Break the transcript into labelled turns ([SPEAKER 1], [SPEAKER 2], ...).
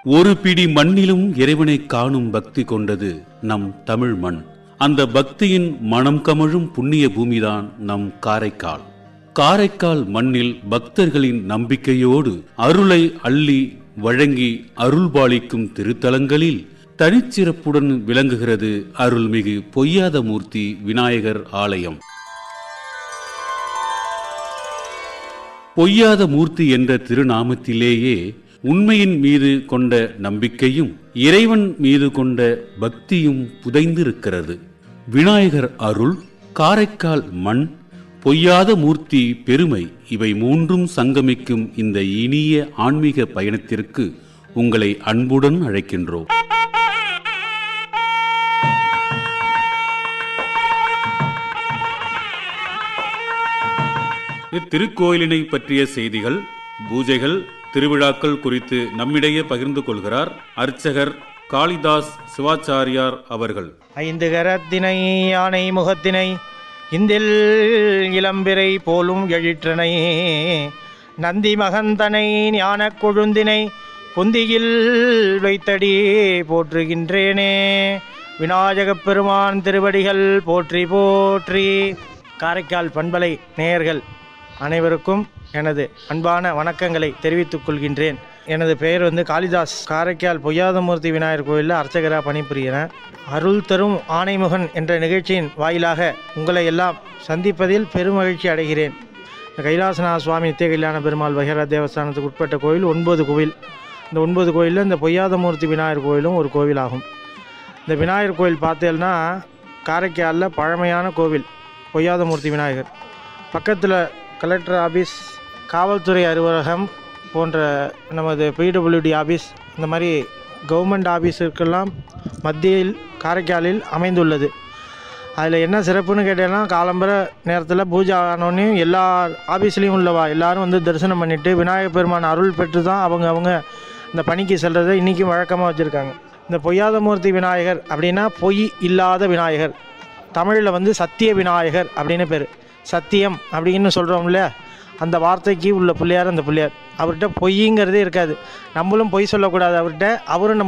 [SPEAKER 1] ஒரு பிடி மண்ணிலும் இறைவனை காணும் பக்தி கொண்டது நம் தமிழ் மண் அந்த பக்தியின் மனம் கமழும் புண்ணிய பூமிதான் நம் காரைக்கால் காரைக்கால் மண்ணில் பக்தர்களின் நம்பிக்கையோடு அருளை அள்ளி வழங்கி அருள்பாலிக்கும் திருத்தலங்களில் தனிச்சிறப்புடன் விளங்குகிறது அருள்மிகு பொய்யாத மூர்த்தி விநாயகர் ஆலயம் பொய்யாத மூர்த்தி என்ற திருநாமத்திலேயே உண்மையின் மீது கொண்ட நம்பிக்கையும் இறைவன் மீது கொண்ட பக்தியும் புதைந்திருக்கிறது விநாயகர் அருள் காரைக்கால் மண் பொய்யாத மூர்த்தி பெருமை இவை மூன்றும் சங்கமிக்கும் இந்த இனிய ஆன்மீக பயணத்திற்கு உங்களை அன்புடன் அழைக்கின்றோம் இத்திருக்கோயிலினை பற்றிய செய்திகள் பூஜைகள் திருவிழாக்கள் குறித்து நம்மிடையே பகிர்ந்து கொள்கிறார் அர்ச்சகர் காளிதாஸ் சிவாச்சாரியார் அவர்கள்
[SPEAKER 2] ஐந்து கரத்தினை யானை முகத்தினை இந்தில் இளம்பிறை போலும் எழிற்றனை நந்தி மகந்தனை ஞானக் கொழுந்தினை பொந்தியில் வைத்தடி போற்றுகின்றேனே விநாயகப் பெருமான் திருவடிகள் போற்றி போற்றி காரைக்கால் பண்பலை நேயர்கள் அனைவருக்கும் எனது அன்பான வணக்கங்களை தெரிவித்துக் கொள்கின்றேன் எனது பெயர் வந்து காளிதாஸ் காரைக்கால் பொய்யாதமூர்த்தி விநாயகர் கோயிலில் அர்ச்சகராக பணிபுரிகிறேன் அருள் தரும் ஆணைமுகன் என்ற நிகழ்ச்சியின் வாயிலாக உங்களை எல்லாம் சந்திப்பதில் பெருமகிழ்ச்சி அடைகிறேன் இந்த கைலாசநாத சுவாமி நித்திய கல்யாண பெருமாள் வகைரா தேவஸ்தானத்துக்கு உட்பட்ட கோயில் ஒன்பது கோவில் இந்த ஒன்பது கோயிலில் இந்த பொய்யாதமூர்த்தி விநாயகர் கோயிலும் ஒரு கோவில் ஆகும் இந்த விநாயகர் கோயில் பார்த்தேன்னா காரைக்காலில் பழமையான கோவில் பொய்யாதமூர்த்தி விநாயகர் பக்கத்தில் கலெக்டர் ஆபீஸ் காவல்துறை அலுவலகம் போன்ற நமது பிடபிள்யூடி ஆபீஸ் இந்த மாதிரி கவர்மெண்ட் ஆபீஸுக்கெல்லாம் மத்தியில் காரைக்காலில் அமைந்துள்ளது அதில் என்ன சிறப்புன்னு கேட்டேன்னா காலம்பர நேரத்தில் பூஜை ஆனோடனே எல்லா ஆபீஸ்லேயும் உள்ளவா எல்லாரும் வந்து தரிசனம் பண்ணிவிட்டு விநாயகர் பெருமான் அருள் பெற்று தான் அவங்க அவங்க இந்த பணிக்கு செல்றதை இன்றைக்கும் வழக்கமாக வச்சுருக்காங்க இந்த பொய்யாதமூர்த்தி விநாயகர் அப்படின்னா பொய் இல்லாத விநாயகர் தமிழில் வந்து சத்திய விநாயகர் அப்படின்னு பேர் சத்தியம் அப்படின்னு சொல்கிறோம்ல அந்த வார்த்தைக்கு உள்ள பிள்ளையார் அந்த பிள்ளையார் அவர்கிட்ட பொய்ங்கிறதே இருக்காது நம்மளும் பொய் சொல்லக்கூடாது அவர்கிட்ட அவரும் நம்ம